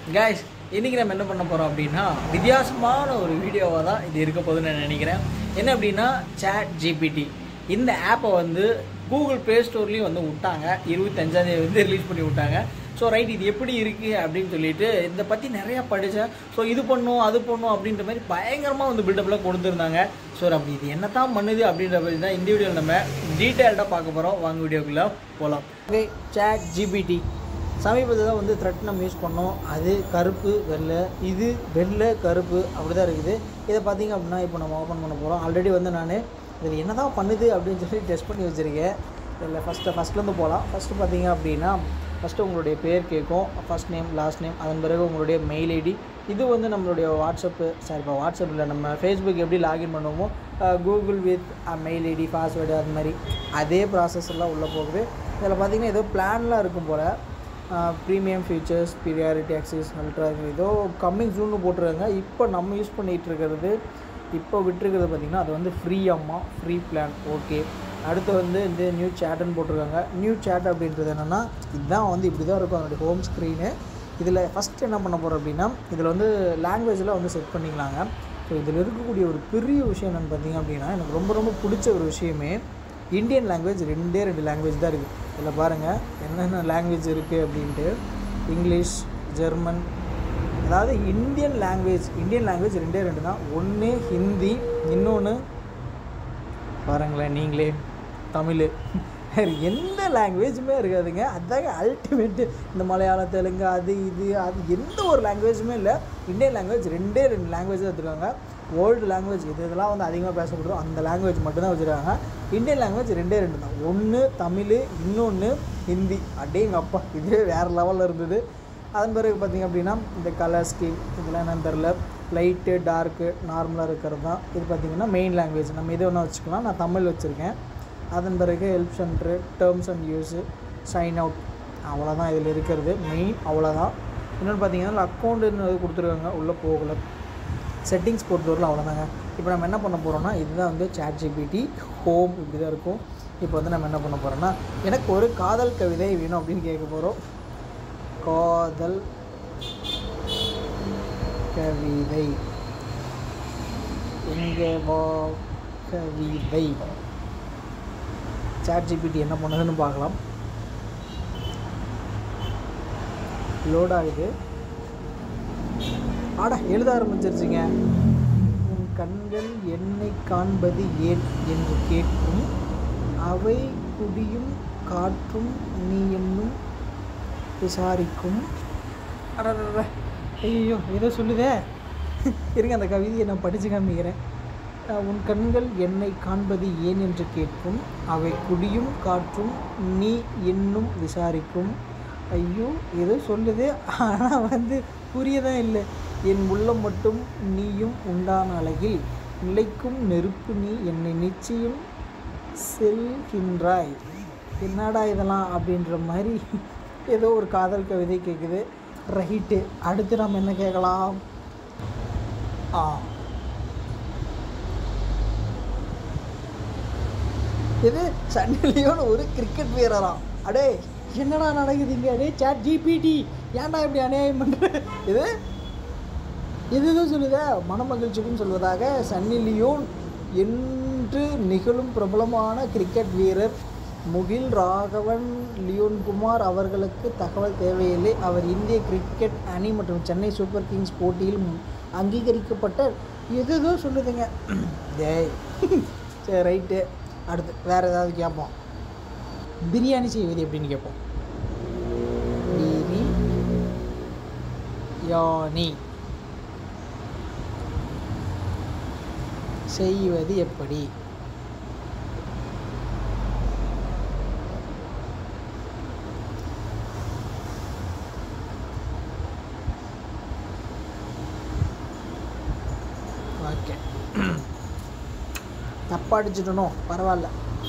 guys இன்னைக்கு நம்ம என்ன பண்ண போகிறோம் அப்படின்னா வித்தியாசமான ஒரு வீடியோவாக தான் இது இருக்க போகுதுன்னு நான் நினைக்கிறேன் என்ன அப்படின்னா chat ஜிபிடி இந்த ஆப்பை வந்து கூகுள் ப்ளே ஸ்டோர்லேயும் வந்து விட்டாங்க இருபத்தஞ்சாந்தேதி வந்து ரிலீஸ் பண்ணி விட்டாங்க ஸோ ரைட் இது எப்படி இருக்குது அப்படின்னு சொல்லிட்டு இதை பற்றி நிறையா படித்தேன் ஸோ இது பண்ணும் அது பண்ணும் அப்படின்ற மாதிரி பயங்கரமாக வந்து பில்டப்லாம் கொடுத்துருந்தாங்க ஸோ அப்படி இது என்ன தான் பண்ணுது அப்படின்ற மாதிரி தான் இந்த வீடியோவில் நம்ம டீட்டெயில்டாக பார்க்க போகிறோம் வாங்க வீடியோக்குள்ளே போகலாம் ஓகே சேட் ஜிபிடி சமீபத்தில் தான் வந்து த்ரெட் நம்ம யூஸ் பண்ணோம் அது கருப்பு வெள்ளை இது வெள்ளை கருப்பு அப்படி தான் இருக்குது இதை பார்த்தீங்க அப்படின்னா இப்போ நம்ம ஓப்பன் பண்ண போகிறோம் ஆல்ரெடி வந்து நான் இதில் என்ன தான் பண்ணுது அப்படின்னு சொல்லி டெஸ்ட் பண்ணி வச்சுருக்கேன் இதில் ஃபஸ்ட்டு ஃபஸ்ட்லேருந்து போகலாம் ஃபஸ்ட்டு பார்த்தீங்க அப்படின்னா ஃபஸ்ட்டு உங்களுடைய பேர் கேட்கும் ஃபஸ்ட் நேம் லாஸ்ட் நேம் அதன் பிறகு உங்களுடைய மெயில் ஐடி இது வந்து நம்மளுடைய வாட்ஸ்அப்பு சாரி இப்போ வாட்ஸ்அப்பில் நம்ம ஃபேஸ்புக் எப்படி லாகின் பண்ணுவோமோ Google with mail ID password அது மாதிரி அதே ப்ராசஸ் எல்லாம் உள்ளே போகுது இதில் பார்த்தீங்கன்னா ஏதோ பிளான்லாம் இருக்கும் போல் premium features priority access ultra ஏதோ கம்மிங் ஜூன்னு போட்டிருக்காங்க இப்போ நம்ம யூஸ் பண்ணிகிட்டு இருக்கிறது இப்போ விட்டுருக்கிறது பார்த்திங்கன்னா அது வந்து ஃப்ரீ அம்மா ஃப்ரீ பிளான் ஓகே அடுத்து வந்து இந்த நியூ சேட்டுன்னு போட்டிருக்காங்க நியூ சேட் அப்படின்றது என்னென்னா இதுதான் வந்து இப்படி தான் இருக்கும் அதனுடைய ஹோம் ஸ்க்ரீனு இதில் ஃபஸ்ட் என்ன பண்ண போகிறோம் அப்படின்னா இதில் வந்து லாங்குவேஜில் வந்து செட் பண்ணிக்கலாங்க ஸோ இதில் இருக்கக்கூடிய ஒரு பெரிய விஷயம் என்னென்னு பார்த்தீங்க அப்படின்னா எனக்கு ரொம்ப ரொம்ப பிடிச்ச ஒரு விஷயமே இந்தியன் லாங்குவேஜ் ரெண்டே ரெண்டு லாங்குவேஜ் தான் இருக்குது இதில் பாருங்கள் என்னென்ன லாங்குவேஜ் இருக்குது அப்படின்ட்டு இங்கிலீஷ் ஜெர்மன் அதாவது இந்தியன் லாங்குவேஜ் இந்தியன் லாங்குவேஜ் ரெண்டே ரெண்டு தான் ஒன்று ஹிந்தி இன்னொன்று பாருங்களேன் நீங்களே தமிழ் வேறு எந்த லாங்குவேஜுமே இருக்காதுங்க அதாங்க அல்டிமேட்டு இந்த மலையாளம் தெலுங்கு அது இது அது எந்த ஒரு லாங்குவேஜுமே இல்லை இந்தியன் லாங்குவேஜ் ரெண்டே ரெண்டு லாங்குவேஜ் தான் எடுத்துருக்காங்க வேர்ல்டு லாங்குவேஜ் இது இதெல்லாம் வந்து அதிகமாக பேசப்படுறோம் அந்த லாங்குவேஜ் மட்டும்தான் வச்சுருக்காங்க இந்தியன் லாங்குவேஜ் ரெண்டே ரெண்டு தான் ஒன்று தமிழ் இன்னொன்று ஹிந்தி அடேங்க அப்பா இதுவே வேறு லெவலில் இருந்தது அதன் பிறகு பார்த்திங்க அப்படின்னா இந்த கலர் ஸ்கீம் இதெல்லாம் என்னன்னு தெரில லைட்டு டார்க்கு நார்மலாக இருக்கிறது தான் இது பார்த்திங்கன்னா மெயின் லாங்குவேஜ் நம்ம இதை ஒன்றா வச்சுக்கலாம் நான் தமிழ் வச்சுருக்கேன் அதன் பிறகு help centre terms and use sign out அவ்வளோதான் இதில் இருக்கிறது மெயின் அவ்வளோதான் இன்னொன்று பார்த்தீங்கன்னா அக்கௌண்ட்டுன்னு கொடுத்துருக்காங்க உள்ளே போகலை செட்டிங்ஸ் பொறுத்தவரையில் அவ்வளோதாங்க இப்போ நம்ம என்ன பண்ண போகிறோம்னா இதுதான் வந்து சேட் ஜிபிடி ஹோம் இப்படி தான் இருக்கும் இப்போ வந்து நம்ம என்ன பண்ண போகிறோம்னா எனக்கு ஒரு காதல் கவிதை வேணும் அப்படின்னு கேட்க போகிறோம் காதல் கவிதை எங்கே வா கவிதை சாட் ஜிபிடி என்ன பண்ணுதுன்னு பார்க்கலாம் லோட் ஆகுது ஆடா எழுத ஆரம்பிச்சிருச்சுங்க உன் கண்கள் என்னை காண்பது ஏன் என்று கேட்கும் அவை குடியும் காற்றும் நீ என்னும் விசாரிக்கும் அடடட ஐயோ ஏதோ சொல்லுதே இருங்க அந்த கவிதையை நான் படித்து காமிக்கிறேன் அஹ் உன் கண்கள் என்னை காண்பது ஏன் என்று கேட்கும் அவை குடியும் காற்றும் நீ என்னும் விசாரிக்கும் ஐயோ ஏதோ சொல்லுது ஆனால் வந்து புரியதான் இல்லை என் உள்ளம் மட்டும் நீயும் உண்டான அழகில் நிலைக்கும் நெருப்பு நீ என்னை நிச்சயம் செல்கின்றாய் என்னடா இதெல்லாம் அப்படின்ற மாதிரி ஏதோ ஒரு காதல் கவிதை கேட்குது ரைட்டு அடுத்து நம்ம என்ன கேட்கலாம் ஆ இது சன்னிலியோன்னு ஒரு கிரிக்கெட் வீரராம் அடே என்னடா நடக்குதுங்க அடே சாட் ஜிபிடி ஏன்டா இப்படி அநியாயம் பண்ணுற இது இது எதுவும் சொல்லுதா மனமகிழ்ச்சிக்கும் சொல்வதாக சன்னி லியோன் என்று நிகழும் பிரபலமான கிரிக்கெட் வீரர் முகில் ராகவன் லியோன்குமார் அவர்களுக்கு தகவல் தேவையில்லை அவர் இந்திய கிரிக்கெட் அணி மற்றும் சென்னை சூப்பர் கிங்ஸ் போட்டியில் அங்கீகரிக்கப்பட்ட எதுதோ சொல்லுதுங்க டேய் சரி ரைட்டு அடுத்து வேறு ஏதாவது கேட்போம் பிரியாணி செய்வது எப்படின்னு கேட்போம் பிரியாணி செய்வது எப்படி ஓகே தப்பா அடிச்சிட்டனோ பரவாயில்ல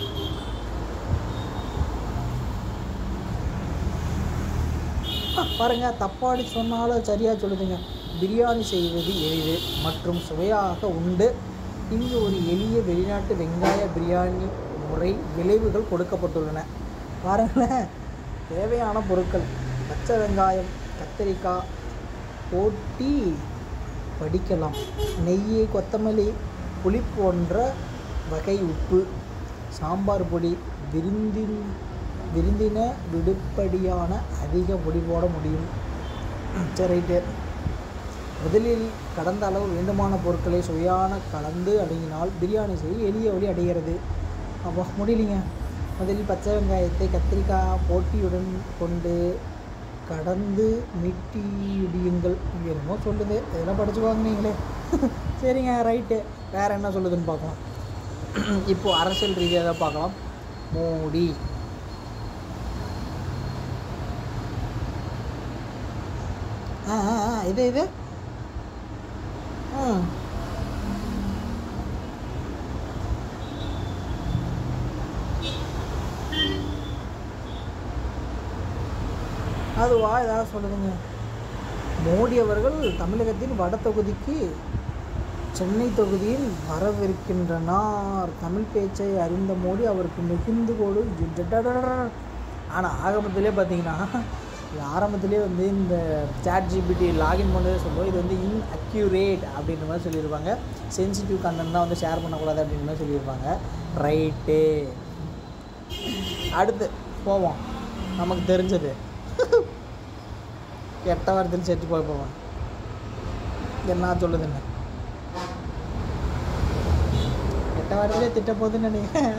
ஆ, பாருங்க தப்பா அடிச்சு சொன்னாலும் சரியாக சொல்லுதுங்க பிரியாணி செய்வது எளிது மற்றும் சுவையாக உண்டு இங்கு ஒரு எளிய வெளிநாட்டு வெங்காய பிரியாணி முறை விளைவுகள் கொடுக்கப்பட்டுள்ளன பாருங்களேன் தேவையான பொருட்கள் பச்சை வெங்காயம் கத்திரிக்காய் போட்டி படிக்கலாம் நெய் கொத்தமல்லி புளி போன்ற வகை உப்பு சாம்பார் பொடி விருந்தின் விருந்தின விடுப்படியான அதிக பொடி போட முடியும் சரி ரைட்டு முதலில் கடந்த அளவு வேண்டுமான பொருட்களை சுவையான கலந்து அடங்கினால் பிரியாணி செய்ய எளிய வழி அடைகிறது அப்போ முடியலைங்க முதலில் பச்சை வெங்காயத்தை கத்திரிக்காய் போட்டியுடன் கொண்டு கடந்து மீட்டியுடியுங்கள் என்னமோ சொல்லுது இதெல்லாம் படிச்சுக்குவாங்க நீங்களே சரிங்க ரைட்டு வேறு என்ன சொல்லுதுன்னு பார்க்கலாம் இப்போது அரசியல் ரீதியாக தான் பார்க்கலாம் மோடி ஆ ஆ ஆ, இது இது ம் அதுவா ஏதாவது சொல்லுதுங்க மோடி அவர்கள் தமிழகத்தின் வட தொகுதிக்கு சென்னை தொகுதியில் வரவிருக்கின்றனார் தமிழ் பேச்சை அறிந்த மோடி அவருக்கு மிகுந்து கோடு ஆனால் ஆரம்பத்திலே பார்த்தீங்கன்னா இது ஆரம்பத்திலே வந்து இந்த சாட் ஜிபிடி லாகின் பண்ணதே சொல்லுவோம் இது வந்து இன் அக்யூரேட் அப்படின்ற மாதிரி சொல்லியிருப்பாங்க சென்சிட்டிவ் கண்டென்ட் தான் வந்து ஷேர் பண்ணக்கூடாது அப்படின்ற மாதிரி சொல்லியிருப்பாங்க ரைட்டு அடுத்து போவோம் நமக்கு தெரிஞ்சது எட்ட வாரத்தில் சேர்த்து போய் போவோம் என்ன சொல்லுதுன்னு எட்ட வாரத்திலே திட்ட போகுதுன்னு நினைக்கிறேன்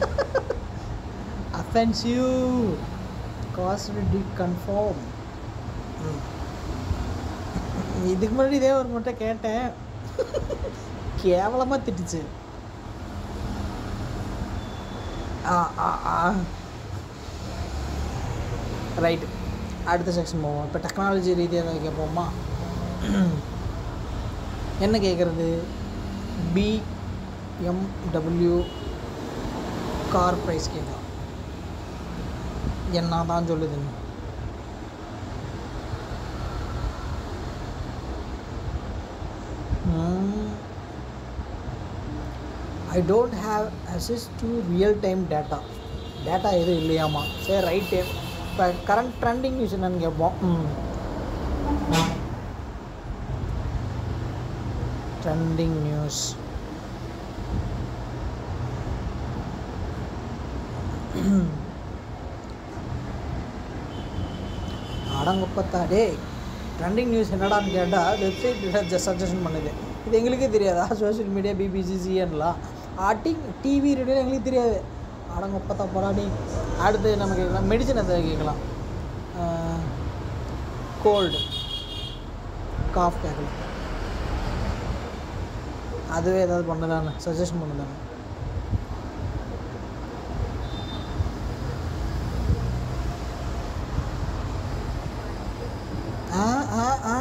அஃபென்சிவ் காஸ்ட் டி கன்ஃபார்ம் இதுக்கு முன்னாடி இதே ஒரு மட்டும் கேட்டேன் கேவலமாக திட்டுச்சு ஆ ஆ ஆ ரைட்டு அடுத்த செக்ஷன் போவோம் இப்போ டெக்னாலஜி ரீதியாக ஏதாவது கேட்போமா என்ன கேட்குறது பிஎம்டபிள்யூ கார் ப்ரைஸ் கேட்கலாம் என்ன தான் சொல்லுதுங்க I don't have access to real time data data எதுவும் இல்லையாமா சரி ரைட்டு இப்போ கரண்ட் ட்ரெண்டிங் நியூஸ் என்னன்னு கேட்போம் ம் ட்ரெண்டிங் நியூஸ் அடங்கப்பத்தா டேய் ட்ரெண்டிங் நியூஸ் என்னடான்னு கேட்டால் வெப்சைட் சஜஷன் பண்ணுது இது எங்களுக்கே தெரியாதா சோஷியல் மீடியா பிபிசி சிஎன்லாம் ஆட்டிங் டிவி ரேடியோ எங்களுக்கு தெரியாது அடங்கப்பத்தா போராடி அடுத்து நம்ம கேட்கலாம் மெடிசன் எதாவது கேட்கலாம் கோல்டு காஃப் கேட்கலாம் அதுவே ஏதாவது பண்ணுதானே சஜஷன் பண்ணுதானே ஆ ஆ ஆ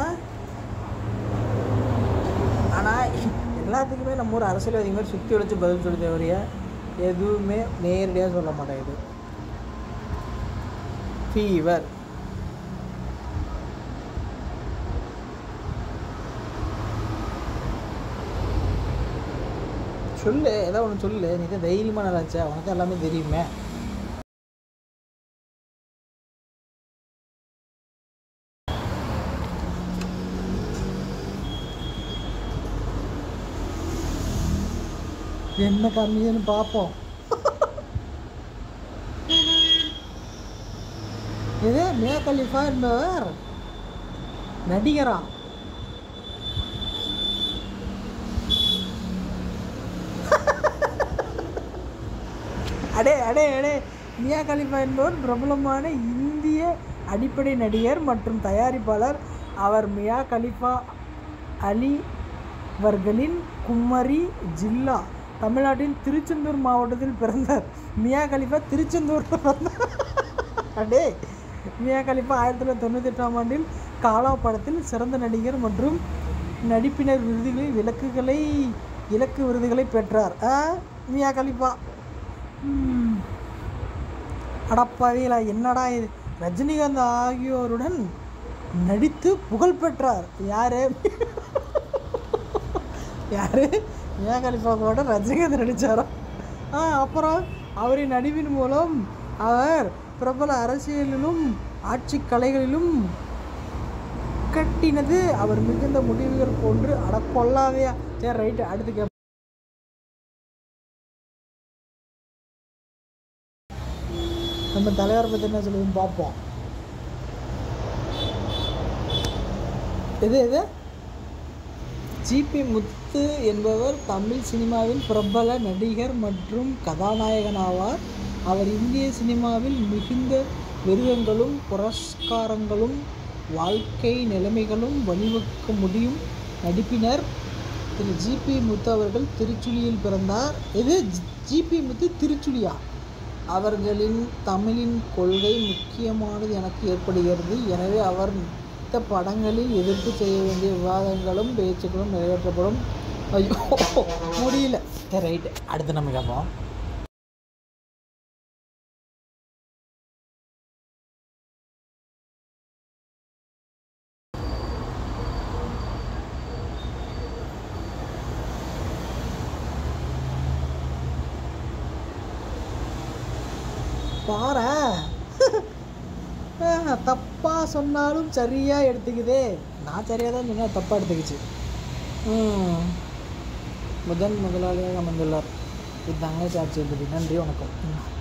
ஆனால் எல்லாத்துக்குமே நம்ம ஒரு அரசியல்வாதி மாதிரி சுற்றி வச்சு பதில் சொல்லி தவிர எதுவுமே நேரடியாக சொல்ல மாட்டேங்குது ஃபீவர் சொல்லு ஏதோ ஒன்று சொல்லு நீ தான் தைரியமாக நல்லாச்சா உனக்கு எல்லாமே தெரியுமே என்ன கம்மின்னு பார்ப்போம் இது மியா கலிஃபா என்பவர் நடிகரா அடே அடே அடே மியா கலிஃபா என்பவர் பிரபலமான இந்திய அடிப்படை நடிகர் மற்றும் தயாரிப்பாளர் அவர் மியா கலிஃபா அலி அவர்களின் கும்மரி ஜில்லா தமிழ்நாட்டின் திருச்செந்தூர் மாவட்டத்தில் பிறந்தார் மியா கலிஃபா திருச்செந்தூர் பிறந்தார் அடே மியா கலிஃபா ஆயிரத்தி தொள்ளாயிரத்தி தொண்ணூற்றி எட்டாம் ஆண்டில் காலா படத்தில் சிறந்த நடிகர் மற்றும் நடிப்பினர் விருதுகளில் விளக்குகளை இலக்கு விருதுகளை பெற்றார் ஆ மியா கலிஃபா ம். அடப்பாவிகளா என்னடா இது ரஜினிகாந்த் ஆகியோருடன் நடித்து புகழ் பெற்றார் யாரு யாரு மியா கலிஃபா கூட ரஜினிகாந்த் நடித்தாரோ ஆ அப்புறம் அவரின் நடிப்பின் மூலம் அவர் பிரபல அரசியலிலும் ஆட்சி கலைகளிலும் திக்கட்டினது அவர் மிகுந்த முடிவுகள் போன்று அட கொல்லாதையா சரி ரைட்டு அடுத்து கேப் நம்ம தலைவரை பற்றி என்ன சொல்லுதுன்னு பார்ப்போம் எது எது ஜிபி முத்து என்பவர் தமிழ் சினிமாவில் பிரபல நடிகர் மற்றும் கதாநாயகன் ஆவார் அவர் இந்திய சினிமாவில் மிகுந்த விருதங்களும் புரஸ்காரங்களும் வாழ்க்கை நிலைமைகளும் வழிவகுக்க முடியும் நடிப்பினர் திரு ஜிபி முத்து அவர்கள் திருச்சுழியில் பிறந்தார் இது ஜிபி முத்து திருச்சுழியா அவர்களின் தமிழின் கொள்கை முக்கியமானது எனக்கு ஏற்படுகிறது எனவே அவர் நடித்த படங்களில் எதிர்ப்பு செய்ய வேண்டிய விவாதங்களும் பேச்சுக்களும் நிறைவேற்றப்படும் ஐயோ முடியல ரைட்டு அடுத்து நம்ம கேட்போம் பாரேன் தப்பாக சொன்னாலும் சரியாக எடுத்துக்குதே நான் சரியாக தான் சொன்னால் தப்பாக எடுத்துக்கிச்சு ம். முதன் முதலாளியாக அமர்ந்துள்ளார் இதுதாங்க சாட்சி நன்றி வணக்கம் ம்.